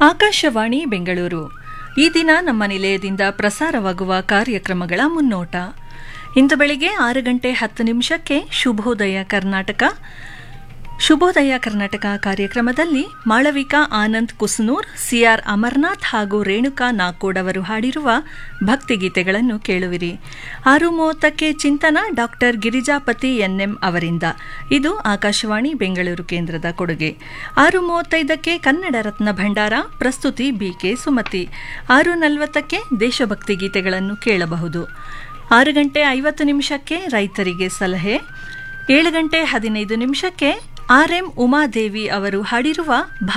ಆಕಾಶವಾಣಿ ಬೆಂಗಳೂರು ಈ ದಿನ ನಮ್ಮ ನಿಲಯದಿಂದ ಪ್ರಸಾರವಾಗುವ ಕಾರ್ಯಕ್ರಮಗಳ ಮುನ್ನೋಟ ಇಂದು ಬೆಳಿಗ್ಗೆ ಆರು ಗಂಟೆ ಹತ್ತು ನಿಮಿಷಕ್ಕೆ ಶುಭೋದಯ ಕರ್ನಾಟಕ ಶುಭೋದಯ ಕರ್ನಾಟಕ ಕಾರ್ಯಕ್ರಮದಲ್ಲಿ ಮಾಳವಿಕಾ ಆನಂದ್ ಕುಸ್ನೂರ್ ಸಿಆರ್ ಅಮರ್ನಾಥ್ ಹಾಗೂ ರೇಣುಕಾ ನಾಕೋಡ್ ಅವರು ಹಾಡಿರುವ ಭಕ್ತಿಗೀತೆಗಳನ್ನು ಕೇಳುವಿರಿ ಆರು ಮೂವತ್ತಕ್ಕೆ ಚಿಂತನ ಡಾಕ್ಟರ್ ಗಿರಿಜಾಪತಿ ಎನ್ಎಂ ಅವರಿಂದ ಇದು ಆಕಾಶವಾಣಿ ಬೆಂಗಳೂರು ಕೇಂದ್ರದ ಕೊಡುಗೆ ಆರು ಮೂವತ್ತೈದಕ್ಕೆ ಕನ್ನಡ ರತ್ನ ಭಂಡಾರ ಪ್ರಸ್ತುತಿ ಬಿಕೆ ಸುಮತಿ ಆರು ನಲವತ್ತಕ್ಕೆ ದೇಶಭಕ್ತಿ ಗೀತೆಗಳನ್ನು ಕೇಳಬಹುದು ಆರು ಗಂಟೆ ಐವತ್ತು ನಿಮಿಷಕ್ಕೆ ರೈತರಿಗೆ ಸಲಹೆ ಏಳು ಗಂಟೆ ಹದಿನೈದು ನಿಮಿಷಕ್ಕೆ ಆರ್ಎಂ ಉಮಾದೇವಿ ಅವರು ಹಾಡಿರುವ